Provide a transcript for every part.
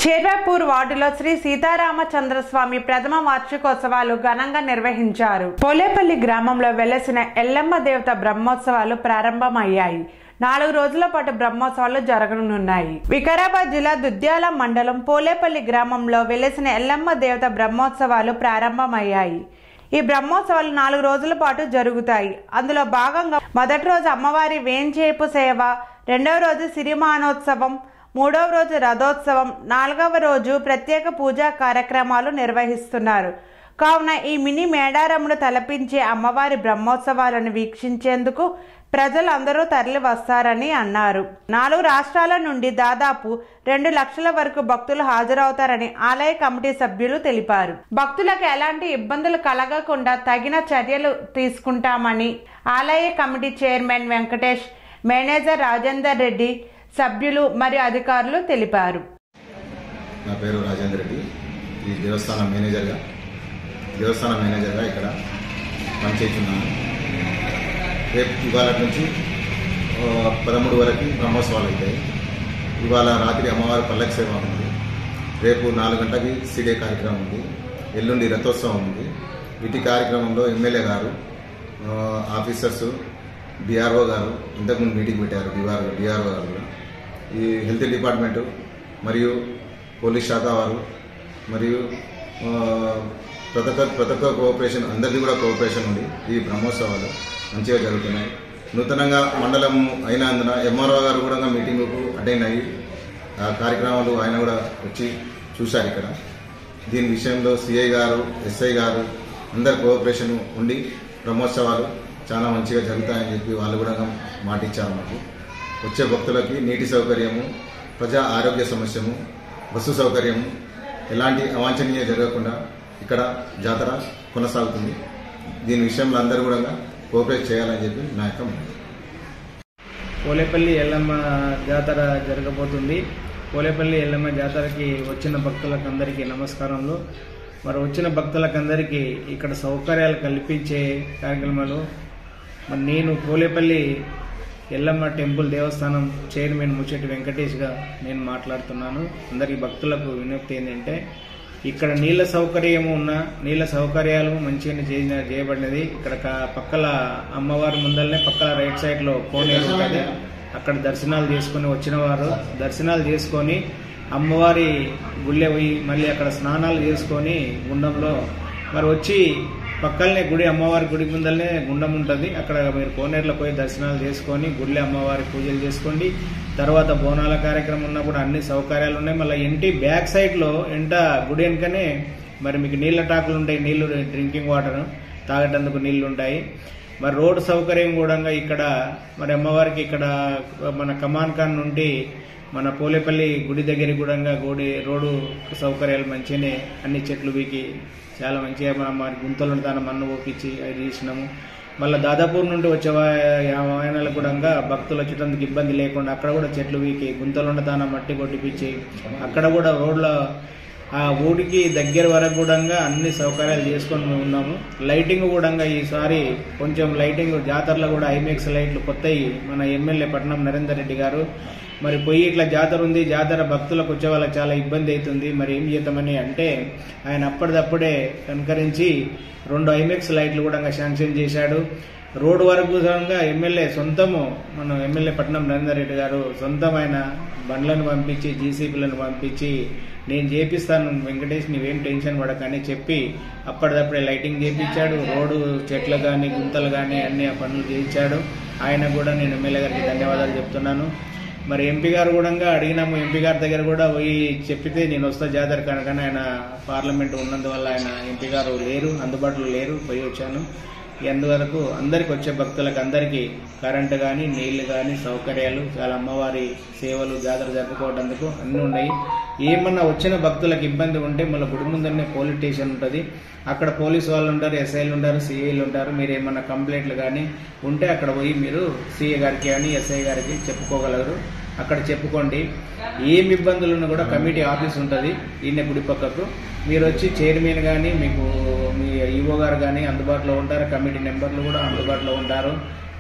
చేర్వాపూర్ వార్డులో శ్రీ సీతారామచంద్రస్వామి ప్రథమ వార్షికోత్సవాలు ఘనంగా నిర్వహించారు పోలేపల్లి గ్రామంలో వెలసిన ఎల్లమ్మ దేవత బ్రహ్మోత్సవాలు ప్రారంభమయ్యాయి నాలుగు రోజుల పాటు బ్రహ్మోత్సవాలు జరగనున్నాయి వికారాబాద్ జిల్లా దుద్యాల మండలం పోలేపల్లి గ్రామంలో వెలసిన ఎల్లమ్మ దేవత బ్రహ్మోత్సవాలు ప్రారంభమయ్యాయి ఈ బ్రహ్మోత్సవాలు నాలుగు రోజుల పాటు జరుగుతాయి అందులో భాగంగా మొదటి రోజు అమ్మవారి వేంచేపు సేవ రెండవ రోజు సిరిమానోత్సవం మూడవ రోజు రథోత్సవం నాలుగవ రోజు ప్రత్యేక పూజా కార్యక్రమాలు నిర్వహిస్తున్నారు కావున ఈ మినీ మేడారమును తలపించే అమ్మవారి బ్రహ్మోత్సవాలను వీక్షించేందుకు ప్రజలందరూ తరలి వస్తారని అన్నారు నాలుగు రాష్ట్రాల నుండి దాదాపు రెండు లక్షల వరకు భక్తులు హాజరవుతారని ఆలయ కమిటీ సభ్యులు తెలిపారు భక్తులకు ఎలాంటి ఇబ్బందులు కలగకుండా తగిన చర్యలు తీసుకుంటామని ఆలయ committee chairman Venkatesh manager Rajender Reddy సభ్యులు మరియు అధికారులు తెలిపారు నా పేరు రాజేంద్ర రెడ్డి ఈ దేవస్థానం మేనేజర్గా దేవస్థానం మేనేజర్గా ఇక్కడ పనిచేస్తున్నాను రేపు ఇవాళ నుంచి ఆ, పదమూడు వరకు బ్రహ్మోత్సవాలు అవుతాయి ఇవాళ రాత్రి అమ్మవారి పల్లకి సేవ ఉంది రేపు నాలుగు గంటలకి సిడే కార్యక్రమం ఉంది ఎల్లుండి రథోత్సవం ఉంది వీటి కార్యక్రమంలో ఎమ్మెల్యే గారు ఆ, ఆఫీసర్స్ డిఆర్ఓ గారు ఇంతకుముందు మీటింగ్ పెట్టారు డిఆర్ డిఆర్ఓ గారు కూడా ఈ హెల్త్ డిపార్ట్మెంటు మరియు పోలీస్ శాఖ వారు మరియు ఆ, ప్రతి ఒక్క ప్రతి ఒక్క కోఆపరేషన్ అందరిది కూడా కోఆపరేషన్ ఉంది ఈ బ్రహ్మోత్సవాలు మంచిగా జరుగుతున్నాయి నూతనంగా మండలం అయినందున ఎంఆర్ఓ గారు కూడా మీటింగ్కు అటెండ్ అయ్యి ఆ కార్యక్రమాలు ఆయన కూడా వచ్చి చూశారు ఇక్కడ దీని విషయంలో సిఐ గారు ఎస్ఐ గారు అందరి కోఆపరేషన్ ఉండి బ్రహ్మోత్సవాలు చాలా మంచిగా జరుగుతాయని చెప్పి వాళ్ళు కూడా మాటిచ్చారు మాకు వచ్చే భక్తులకి నీటి సౌకర్యము ప్రజా ఆరోగ్య సమస్యము బస్సు సౌకర్యము ఎలాంటి అవాంఛనీయ జరగకుండా ఇక్కడ జాతర కొనసాగుతుంది దీని విషయంలో అందరూ కూడా కోఆపరేట్ చేయాలని చెప్పి నా యొక్క మనవి. పోలేపల్లి ఎల్లమ్మ జాతర జరగబోతుంది పోలేపల్లి ఎల్లమ్మ జాతరకి వచ్చిన భక్తులకు అందరికీ నమస్కారములు మరి వచ్చిన భక్తులకు అందరికీ ఇక్కడ సౌకర్యాలు కల్పించే కార్యక్రమాలు మరి నేను పోలేపల్లి ఎల్లమ్మ టెంపుల్ దేవస్థానం చైర్మన్ ముచ్చటి వెంకటేష్గా నేను మాట్లాడుతున్నాను అందరికీ భక్తులకు విజ్ఞప్తి ఏంటంటే ఇక్కడ నీళ్ళ సౌకర్యం ఉన్న నీళ్ళ సౌకర్యాలు మంచిగా చేసిన చేయబడినది ఇక్కడ క- పక్కల అమ్మవారి ముందరనే పక్కల రైట్ సైడ్ లో కోనేరు ఉంటుంది అక్కడ దర్శనాలు చేసుకుని వచ్చిన వారు దర్శనాలు చేసుకొని అమ్మవారి గుళ్ళె పోయి మళ్ళీ అక్కడ స్నానాలు చేసుకొని గుండంలో మరి వచ్చి పక్కలనే గుడి అమ్మవారి గుడి ముందరనే గుండం ఉంటుంది అక్కడ మీరు కోనేరులో పోయి దర్శనాలు చేసుకొని గుళ్ళె అమ్మవారి పూజలు చేసుకోండి తర్వాత బోనాల కార్యక్రమం ఉన్నప్పుడు అన్ని సౌకర్యాలు ఉన్నాయి మళ్ళీ ఇంటి బ్యాక్ సైడ్ లో ఎంట గుడి వెనుకనే మరి మీకు నీళ్ళ టాకులు ఉంటాయి నీళ్లు డ్రింకింగ్ వాటర్ తాగేటందుకు నీళ్లు ఉంటాయి మరి రోడ్ సౌకర్యం కూడా ఇక్కడ మరి అమ్మవారికి ఇక్కడ మన కమాన్ ఖాన్ నుండి మన పోలేపల్లి గుడి దగ్గరికి కూడా గుడి రోడ్డు సౌకర్యాలు మంచిగానే అన్ని చెట్లు వీకి చాలా మంచిగా మన మరి గుంతలు దాని మన్ను ఓపించి అవి చేసినాము మళ్ళీ దాదాపూర్ నుండి వచ్చే వా- వాహనాలకు కూడా భక్తులు వచ్చేటందుకు ఇబ్బంది లేకుండా అక్కడ కూడా చెట్లు వీకి గుంతలుండ దాన మట్టి కొట్టిపించి అక్కడ కూడా రోడ్ల ఆ ఊరికి దగ్గర వరకు కూడా అన్ని సౌకర్యాలు చేసుకొని ఉన్నాము లైటింగ్ కూడా ఈసారి కొంచెం లైటింగ్ జాతరలో కూడా ఐమెక్స్ లైట్లు కొత్తవి మన ఎమ్మెల్యే పట్నం నరేందర్ రెడ్డి గారు మరి పోయి ఇట్లా జాతర ఉంది జాతర భక్తులకు వచ్చే వాళ్ళకి చాలా ఇబ్బంది అవుతుంది మరి ఏం చేద్దామని అంటే ఆయన అప్పటిదప్పుడే కనుకరించి రెండు ఐమెక్స్ లైట్లు కూడా శాంక్షన్ చేశాడు రోడ్డు వరకు కూడా ఎమ్మెల్యే సొంతము మన ఎమ్మెల్యే పట్నం నరేందర్ రెడ్డి గారు సొంతమైన బండ్లను పంపించి జీసీబీలను పంపించి నేను చేపిస్తాను వెంకటేష్ నీవేం టెన్షన్ పడకని చెప్పి అప్పటిదప్పుడే లైటింగ్ చేపించాడు రోడ్డు చెట్లు కానీ గుంతలు కానీ అన్ని ఆ పనులు చేయించాడు ఆయన కూడా నేను ఎమ్మెల్యే గారికి ధన్యవాదాలు చెప్తున్నాను మరి ఎంపీ గారు కూడా అడిగినాము ఎంపీ గారి దగ్గర కూడా పోయి చెప్పితే నేను వస్తా జాతర కనుక ఆయన పార్లమెంట్ ఉన్నందువల్ల ఆయన ఎంపీ గారు లేరు అందుబాటులో లేరు పోయి వచ్చాను ఈ అందువరకు అందరికి వచ్చే భక్తులకు అందరికీ కరెంటు కానీ నీళ్లు కానీ సౌకర్యాలు చాలా అమ్మవారి సేవలు జాతర జరుపుకోవడానికి అన్నీ ఉన్నాయి ఏమన్నా వచ్చిన భక్తులకు ఇబ్బంది ఉంటే మళ్ళీ గుడి ముందరనే పోలీస్ స్టేషన్ ఉంటుంది అక్కడ పోలీస్ వాళ్ళు ఉంటారు ఎస్ఐలు ఉంటారు సిఐలు ఉంటారు మీరు ఏమన్నా కంప్లైంట్లు కానీ ఉంటే అక్కడ పోయి మీరు సిఐ గారికి కానీ ఎస్ఐ గారికి చెప్పుకోగలరు అక్కడ చెప్పుకోండి ఏం ఇబ్బందులు ఉన్నా కూడా కమిటీ ఆఫీస్ ఉంటుంది ఈయన గుడి పక్కకు మీరు వచ్చి చైర్మన్ కానీ మీకు మీ ఈవో గారు కానీ అందుబాటులో ఉంటారు కమిటీ మెంబర్లు కూడా అందుబాటులో ఉంటారు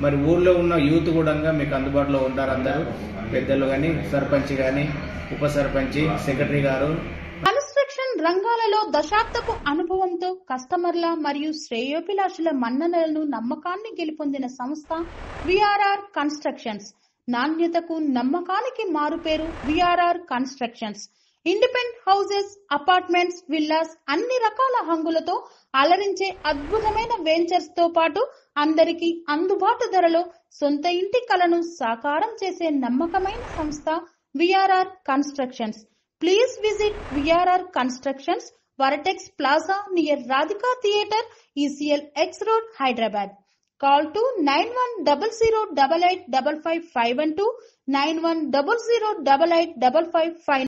మరి ఊర్లో ఉన్న యూత్ కూడా మీకు అందుబాటులో ఉంటారు అందరూ పెద్దలు కానీ సర్పంచ్ కానీ ఉప సర్పంచ్ సెక్రటరీ గారు కన్స్ట్రక్షన్ రంగాలలో దశాబ్దపు అనుభవంతో కస్టమర్ల మరియు శ్రేయోభిలాషుల మన్ననలను నమ్మకాన్ని గెలుపొందిన సంస్థ విఆర్ఆర్ కన్స్ట్రక్షన్స్ నాణ్యతకు నమ్మకానికి మారుపేరు VRR constructions independent houses apartments villas అన్ని రకాల హంగులతో అలరించే అద్భుతమైన వెంచర్స్ తో పాటు అందరికీ అందుబాటు ధరలో సొంత ఇంటి కలను సాకారం చేసే నమ్మకమైన సంస్థ VRR constructions please visit VRR constructions vortex plaza near Radhika theatre ECIL X road Hyderabad call two nine one double zero double eight double five five one two nine one double zero double eight double five five